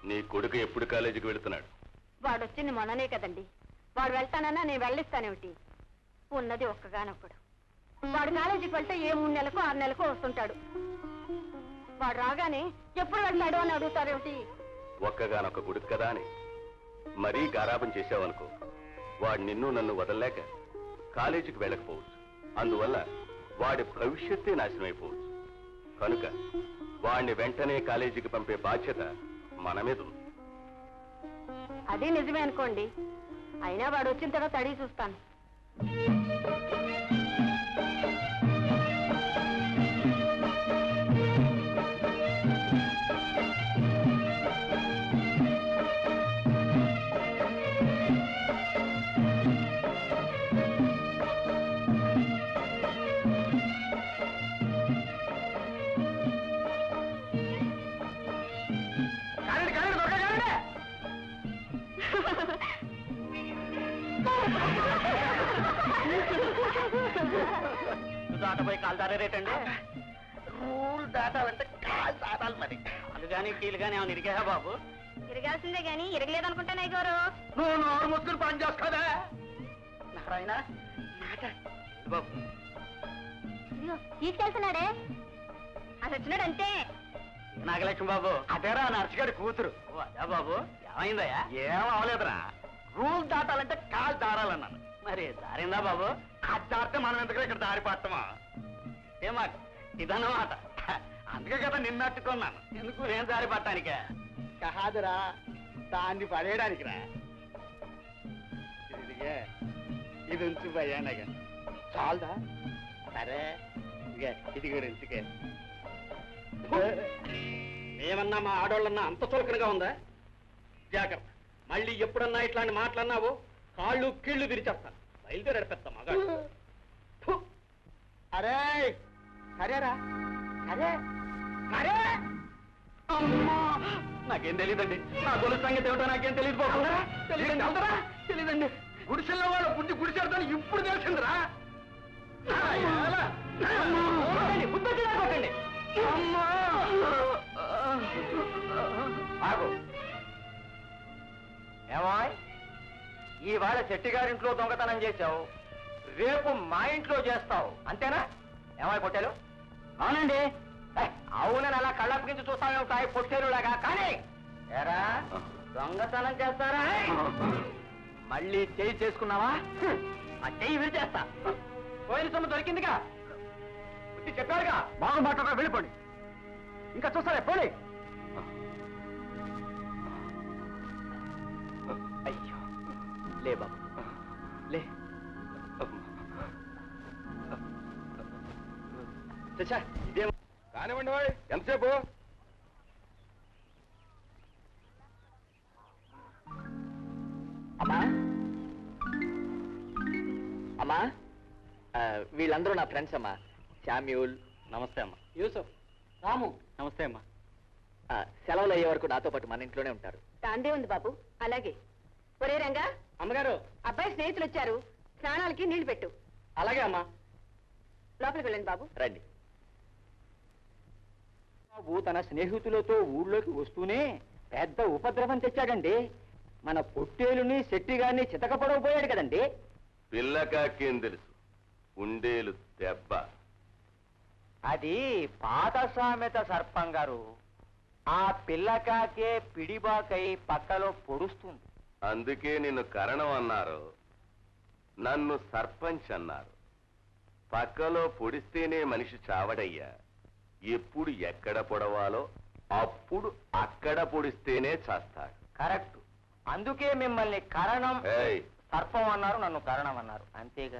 నీ కొడుకు ఎప్పుడు కాలేజీకి వెళుతున్నాడు వాడు వచ్చింది మొన్ననే కదండి వాడు వెళ్తానన్నా నేను వెళ్ళిస్తానేమిటి ఉన్నది ఒక్కగానొక్కడు వాడు కాలేజీకి వెళ్తే ఏ మూడు నెలలకు ఆరు నెలలకు వస్తుంటాడు వాడు రాగానే ఎప్పుడు వెళ్తాడు అని అడుగుతారేమిటి ఒక్కగానొక్క కొడుకు కదా అని మరీ గారాబం చేశావనుకో వాడు నిన్ను నన్ను వదలలేక కాలేజీకి వెళ్ళకపోవచ్చు అందువల్ల వాడి భవిష్యత్తే నాశనం అయిపోవచ్చు కనుక వాడిని వెంటనే కాలేజీకి పంపే బాధ్యత మన మీద ఉంది అది నిజమే అనుకోండి అయినా వాడు వచ్చిన తర్వాత అడిగి చూస్తాను దాటపోయి కాలు దారేటండి రూల్ దాటాలంటే కాలు దాటాలి మరి అది కానీ కీలు కానీ ఏమైనా ఇరిగా బాబు ఇరగాల్సిందే గాని ఇరగలేదనుకుంటానే గారు నువ్వు నోరు ముసుకుని పని చేసుకోదా నారాయణ మాట బాబు తీసుకెళ్తున్నాడే అది వచ్చినాడు అంతే నాగలక్ష్మి బాబు అదేరా నర్సుగారి కూతురు ఓ అదే బాబు ఏమైందయ్యా ఏం అవలేదురా రూల్ దాటాలంటే కాలు దారాలన్నాను మరి దారిందా బాబు అది దాటితే మనం ఎందుకు ఇక్కడ దారి పట్టమా ఏమా ఇదన్నమాట అందుకే కదా నిన్నట్టుకున్నాను ఎందుకు నేను దారి పట్టానికే కాదురా దాన్ని పడేయడానికి రా ఇదిగే ఇది ఉంచు భయానగా చాలదా సరే ఇదిగే ఇది కూడా ఉంచుకే ఏమన్నా మా ఆడోళ్ళన్నా అంత చులకనగా ఉందా జాగ్రత్త మళ్ళీ ఎప్పుడన్నా ఇట్లాంటి మాటలన్నావు కాళ్ళు కీళ్లు విరిచేస్తాను బయలుదేరాడు పెద్ద మగాడు ఫు. అరే సరేరా సరే సరే అమ్మా నాకేం తెలియదండి నా గొలుసు సంగతి ఏమిటో నాకేం తెలియదు బాబు తెలియదండి అవుతారా తెలియదండి గుడిసెల్లో వాళ్ళు పుట్టి గుడిసెడతాను ఇప్పుడు తెలిసిందిరా కొట్టండి ఆగు ఏమాయ్ ఇవాళ చెట్టిగారింట్లో దొంగతనం చేశావు రేపు మా ఇంట్లో చేస్తావు అంతేనా ఏమాయ్ పొట్టేలు అవునండి అవునని అలా కళ్ళప్పగించి చూస్తాను కాయ పొట్టేలులాగా కానీ ఎరా దొంగతనం చేస్తారా మళ్ళీ చేయి చేసుకున్నావా ఆ చెయ్యి విరిచేస్తా పోయిన సొమ్ము దొరికిందిగా బుద్ధి చెప్పాడుగా బాగు మాట్లాడగా వెళ్ళిపోండి ఇంకా చూస్తారే పోనీ అయ్యో లే బాబు లే చచ్చా ఇదేం కానివ్వండి ఓయ్, ఎంతసేపు అమ్మా అమ్మా ఆ, వీళ్ళందరూ నా ఫ్రెండ్స్ అమ్మా శామ్యూల్ నమస్తే అమ్మా యూసఫ్ రాము నమస్తే అమ్మా ఆ, సెలవులు అయ్యే వరకు నాతో పాటు మన ఇంట్లోనే ఉంటారు దాందే ఉంది బాబు అలాగే ఒరే రంగా అమ్మగారు అబ్బాయి స్నేహితులు వచ్చారు స్నానాలకి నీళ్లు పెట్టు అలాగే అమ్మా లోపలికి వెళ్ళండి బాబు రండి బాబు తన స్నేహితులతో ఊళ్ళోకి వస్తూనే పెద్ద ఉపద్రవం తెచ్చాడండి మన పొట్టేలుని శెట్టి గారిని చితకపడవపోయాడు కదండి పిల్లకాకేం తెలుసు ఉండేలు దెబ్బ అది పాత సామెత సర్పం గారు ఆ పిల్లకాకే పిడిబాకై పక్కలో పొడుస్తుంది అందుకే నిన్ను కరణం అన్నారు నన్ను సర్పంచ్ అన్నారు పక్కలో పొడిస్తేనే మనిషి చావడయ్యా ఎప్పుడు ఎక్కడ పొడవాలో అప్పుడు అక్కడ పొడిస్తేనే చేస్తాడు కరెక్ట్ అందుకే మిమ్మల్ని కరణం ఏయ్ సర్పం అన్నారు నన్ను కరణం అన్నారు అంతేగా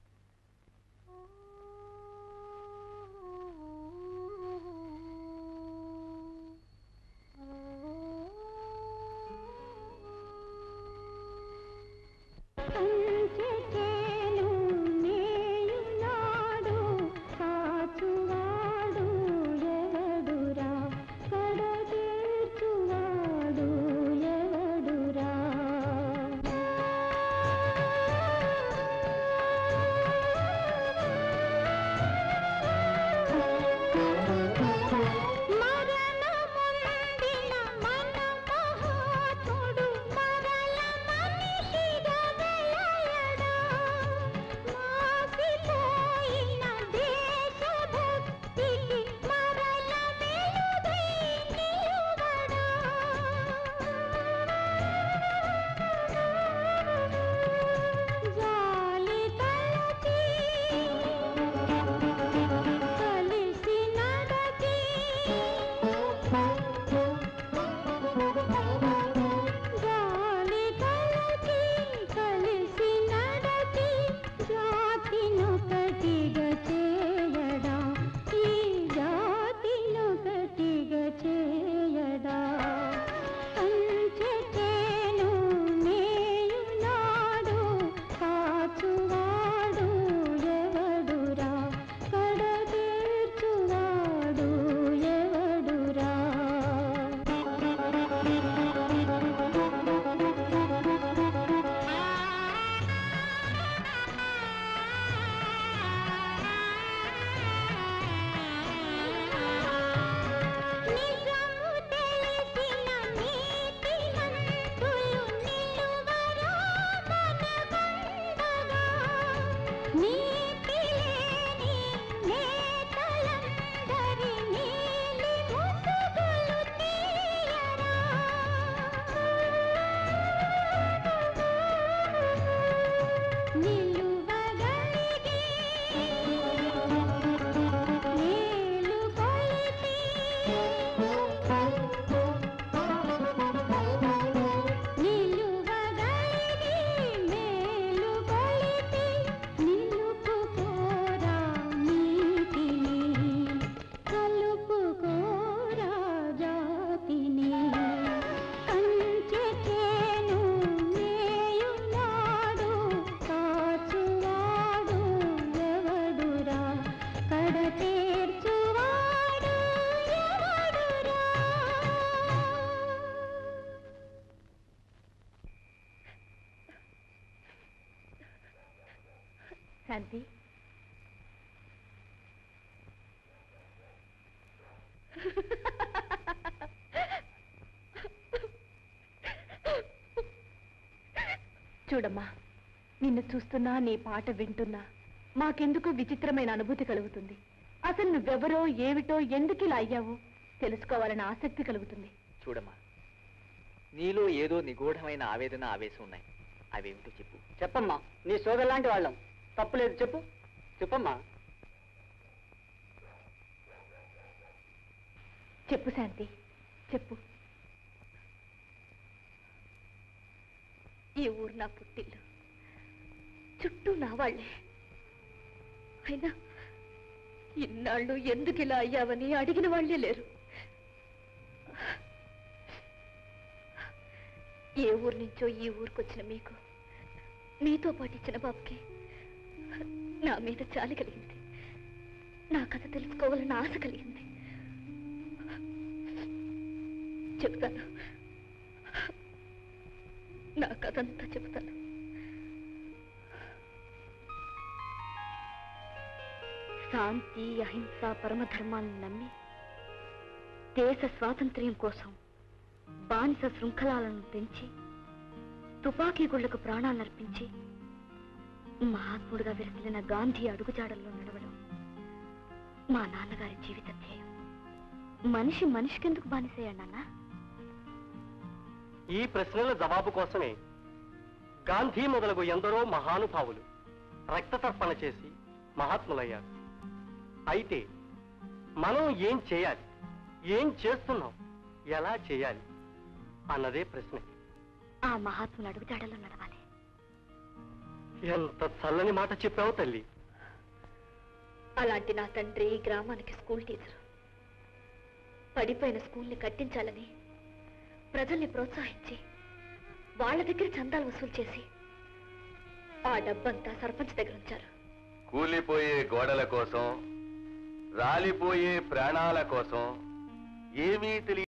కంచెచేను నేయునాడు కాచువాడు ఎవడురా కడతీర్చువాడు ఎవడురా శాంతి చూడమ్మా నిన్ను చూస్తున్నా నీ పాట వింటున్నా మాకెందుకు విచిత్రమైన అనుభూతి కలుగుతుంది అసలు నువ్వెవరో ఏమిటో ఎందుకు ఇలా అయ్యావో తెలుసుకోవాలని ఆసక్తి కలుగుతుంది చూడమ్మా నీలో ఏదో నిగూఢమైన ఆవేదన ఆవేశం ఉన్నాయి అవేమిటో చెప్పు చెప్పమ్మా నీ సోదరు లాంటి వాళ్ళం తప్పులేదు చెప్పు చెప్పమ్మా చెప్పు శాంతి చెప్పు ఈ ఊరు నా పుట్టిల్లు చుట్టూ నా వాళ్ళే అయినా ఇన్నాళ్ళు ఎందుకు ఇలా అయ్యావని అడిగిన వాళ్ళే లేరు ఏ ఊరు నుంచో ఈ ఊరికొచ్చిన మీకు మీతో పాటు ఇచ్చిన బాబుకి నా మీద చాలి కలిగింది నా కథ తెలుసుకోవాలని ఆశ కలిగింది చెప్తాను నా కథంతా చెప్తాను శాంతి అహింస పరమధర్మాలను నమ్మి దేశ స్వాతంత్ర్యం కోసం బానిస శృంఖలాలను పెంచి తుపాకీ గుళ్లకు ప్రాణాలు అర్పించి మహాత్ముడుగా విరసిల్లిన గాంధీ అడుగుజాడల్లో నడవడం మా నాన్నగారి జీవిత ధ్యేయం మనిషి మనిషికెందుకు బానిసయ్యాడు నాన్న ఈ ప్రశ్నల జవాబు కోసమే గాంధీ మొదలగు ఎందరో మహానుభావులు రక్తతర్పణ చేసి మహాత్ములయ్యారు అయితే మనం ఏం చేయాలి ఏం చేస్తున్నాం ఎలా చేయాలి అన్నదే ప్రశ్న ఆ మహాత్ములు అడుగుజాడల్లో నడవాలి ఎంత చల్లని మాట చెప్పావు తల్లి అలాంటి నా తండ్రి ఈ గ్రామానికి స్కూల్ టీచరు పడిపోయిన స్కూల్ని కట్టించాలని ప్రజల్ని ప్రోత్సహించి వాళ్ళ దగ్గర చందాలు వసూలు చేసి ఆ డబ్బంతా సర్పంచ్ దగ్గర ఉంచారు కూలిపోయే గోడల కోసం రాలిపోయే ప్రాణాల కోసం ఏమీ తెలియ